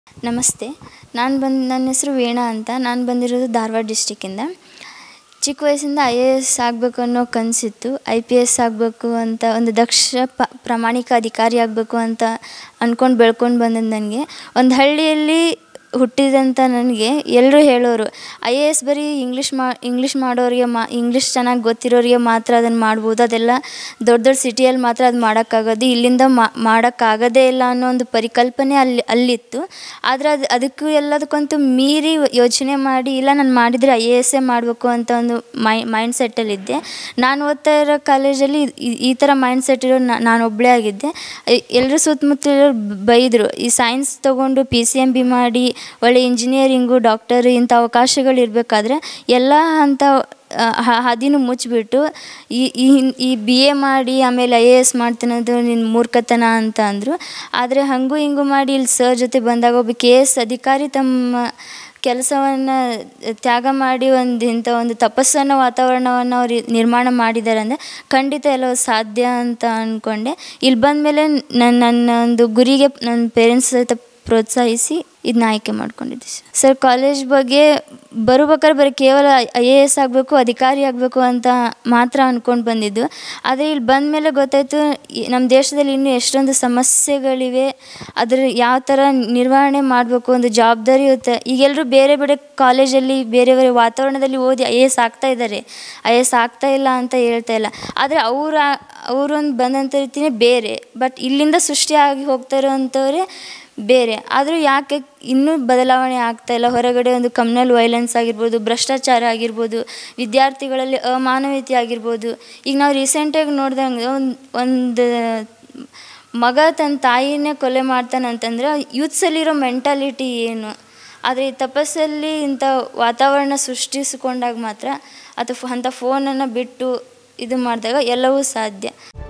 ನಮಸ್ತೆ ನಾನು ಬಂದು ನನ್ನ ಹೆಸರು ವೀಣಾ ಅಂತ ನಾನು ಬಂದಿರೋದು ಧಾರವಾಡ ಡಿಸ್ಟಿಕ್ಕಿಂದ ಚಿಕ್ಕ ವಯಸ್ಸಿಂದ ಐ ಎ ಎಸ್ ಆಗಬೇಕು ಅನ್ನೋ ಕನಸಿತ್ತು ಐ ಪಿ ಎಸ್ ಆಗಬೇಕು ಅಂತ ಒಂದು ದಕ್ಷ ಪ ಪ್ರಾಮಾಣಿಕ ಅಧಿಕಾರಿ ಆಗಬೇಕು ಅಂತ ಅಂದ್ಕೊಂಡು ಬೆಳ್ಕೊಂಡು ಬಂದದ್ದು ನನಗೆ ಒಂದು ಹಳ್ಳಿಯಲ್ಲಿ ಹುಟ್ಟಿದಂಥ ನನಗೆ ಎಲ್ಲರೂ ಹೇಳೋರು ಐ ಎ ಎಸ್ ಬರೀ ಇಂಗ್ಲೀಷ್ ಮಾ ಇಂಗ್ಲೀಷ್ ಮಾಡೋರಿಗೆ ಮಾ ಇಂಗ್ಲೀಷ್ ಚೆನ್ನಾಗಿ ಗೊತ್ತಿರೋರಿಗೆ ಮಾತ್ರ ಅದನ್ನು ಮಾಡ್ಬೋದು ಅದೆಲ್ಲ ದೊಡ್ಡ ದೊಡ್ಡ ಸಿಟಿಯಲ್ಲಿ ಮಾತ್ರ ಅದು ಮಾಡೋಕ್ಕಾಗೋದು ಇಲ್ಲಿಂದ ಮಾಡೋಕ್ಕಾಗೋದೇ ಇಲ್ಲ ಅನ್ನೋ ಒಂದು ಪರಿಕಲ್ಪನೆ ಅಲ್ಲಿ ಅಲ್ಲಿತ್ತು ಆದರೆ ಅದು ಅದಕ್ಕೂ ಎಲ್ಲದಕ್ಕಂತೂ ಮೀರಿ ಯೋಚನೆ ಮಾಡಿ ಇಲ್ಲ ನಾನು ಮಾಡಿದರೆ ಐ ಎ ಎಸ್ಸೇ ಮಾಡಬೇಕು ಅಂತ ಒಂದು ಮೈ ಮೈಂಡ್ ಸೆಟ್ಟಲ್ಲಿದ್ದೆ ನಾನು ಓದ್ತಾ ಇರೋ ಕಾಲೇಜಲ್ಲಿ ಈ- ಈ ಥರ ಮೈಂಡ್ ಸೆಟ್ ಇರೋ ನಾನು ಒಬ್ಬಳೇ ಆಗಿದ್ದೆ ಎಲ್ಲರೂ ಸುತ್ತಮುತ್ತಲಿರೋರು ಬೈದರು ಈ ಸೈನ್ಸ್ ತೊಗೊಂಡು ಪಿ ಸಿ ಎಮ್ ಬಿ ಮಾಡಿ ಒಳ್ಳೆ ಇಂಜಿನಿಯರಿಂಗು ಡಾಕ್ಟರ್ ಇಂಥ ಅವಕಾಶಗಳು ಇರಬೇಕಾದ್ರೆ ಎಲ್ಲ ಅಂಥ ಹಾದಿನೂ ಮುಚ್ಚಿಬಿಟ್ಟು ಈ ಈ ಈ ಬಿ ಎ ಮಾಡಿ ಆಮೇಲೆ ಐ ಎ ಎಸ್ ಮಾಡ್ತೀನದು ನಿನ್ನ ಮೂರ್ಖತನ ಅಂತ ಅಂದರು ಆದರೆ ಹಾಗೂ ಹಿಂಗೂ ಮಾಡಿ ಇಲ್ಲಿ ಸರ್ ಜೊತೆ ಬಂದಾಗ ಒಬ್ಬ ಕೆ ಎಸ್ ಅಧಿಕಾರಿ ತಮ್ಮ ಕೆಲಸವನ್ನು ತ್ಯಾಗ ಮಾಡಿ ಒಂದು ಇಂಥ ಒಂದು ತಪಸ್ಸನ್ನೋ ವಾತಾವರಣವನ್ನು ಅವ್ರು ನಿರ್ಮಾಣ ಮಾಡಿದ್ದಾರೆ ಅಂದರೆ ಖಂಡಿತ ಎಲ್ಲವೂ ಸಾಧ್ಯ ಅಂತ ಅಂದ್ಕೊಂಡೆ ಇಲ್ಲಿ ಬಂದಮೇಲೆ ನನ್ನ ನನ್ನ ಒಂದು ಗುರಿಗೆ ನನ್ನ ಪೇರೆಂಟ್ಸ್ ಸಹಿತ ಪ್ರೋತ್ಸಾಹಿಸಿ ಇದನ್ನ ಆಯ್ಕೆ ಮಾಡ್ಕೊಂಡಿದ್ದೆ ಸರ್ ಸರ್ ಕಾಲೇಜ್ ಬಗ್ಗೆ ಬರುಬೇಕಾದ್ರೆ ಬರೀ ಕೇವಲ ಐ ಎ ಎಸ್ ಆಗಬೇಕು ಅಧಿಕಾರಿ ಆಗಬೇಕು ಅಂತ ಮಾತ್ರ ಅಂದ್ಕೊಂಡು ಬಂದಿದ್ದು ಆದರೆ ಇಲ್ಲಿ ಬಂದ ಮೇಲೆ ಗೊತ್ತಾಯಿತು ನಮ್ಮ ದೇಶದಲ್ಲಿ ಇನ್ನೂ ಎಷ್ಟೊಂದು ಸಮಸ್ಯೆಗಳಿವೆ ಅದ್ರ ಯಾವ ಥರ ನಿರ್ವಹಣೆ ಮಾಡಬೇಕು ಒಂದು ಜವಾಬ್ದಾರಿ ಇರುತ್ತೆ ಈಗೆಲ್ಲರೂ ಬೇರೆ ಬೇರೆ ಕಾಲೇಜಲ್ಲಿ ಬೇರೆ ಬೇರೆ ವಾತಾವರಣದಲ್ಲಿ ಓದಿ ಐ ಎ ಎಸ್ ಆಗ್ತಾ ಇದ್ದಾರೆ ಐ ಎ ಎಸ್ ಆಗ್ತಾ ಇಲ್ಲ ಅಂತ ಹೇಳ್ತಾ ಇಲ್ಲ ಆದರೆ ಅವರ ಅವರೊಂದು ಬಂದಂಥ ರೀತಿಯೇ ಬೇರೆ ಬಟ್ ಇಲ್ಲಿಂದ ಸೃಷ್ಟಿಯಾಗಿ ಹೋಗ್ತಾ ಇರೋವಂಥವ್ರೆ ಬೇರೆ ಆದರೂ ಯಾಕೆ ಇನ್ನೂ ಬದಲಾವಣೆ ಆಗ್ತಾ ಇಲ್ಲ ಹೊರಗಡೆ ಒಂದು ಕಮ್ಯುನಲ್ ವೈಲೆನ್ಸ್ ಆಗಿರ್ಬೋದು ಭ್ರಷ್ಟಾಚಾರ ಆಗಿರ್ಬೋದು ವಿದ್ಯಾರ್ಥಿಗಳಲ್ಲಿ ಅಮಾನವೀಯತೆ ಆಗಿರ್ಬೋದು ಈಗ ನಾವು ರೀಸೆಂಟಾಗಿ ನೋಡ್ದಂಗೆ ಒಂದು ಒಂದು ಮಗ ತನ್ನ ತಾಯಿನೇ ಕೊಲೆ ಮಾಡ್ತಾನಂತಂದ್ರೆ ಯೂತ್ಸಲ್ಲಿರೋ ಮೆಂಟಾಲಿಟಿ ಏನು ಆದರೆ ಈ ತಪಸ್ಸಲ್ಲಿ ಇಂಥ ವಾತಾವರಣ ಸೃಷ್ಟಿಸಿಕೊಂಡಾಗ ಮಾತ್ರ ಅಥವಾ ಅಂಥ ಫೋನನ್ನು ಬಿಟ್ಟು ಇದು ಮಾಡಿದಾಗ ಎಲ್ಲವೂ ಸಾಧ್ಯ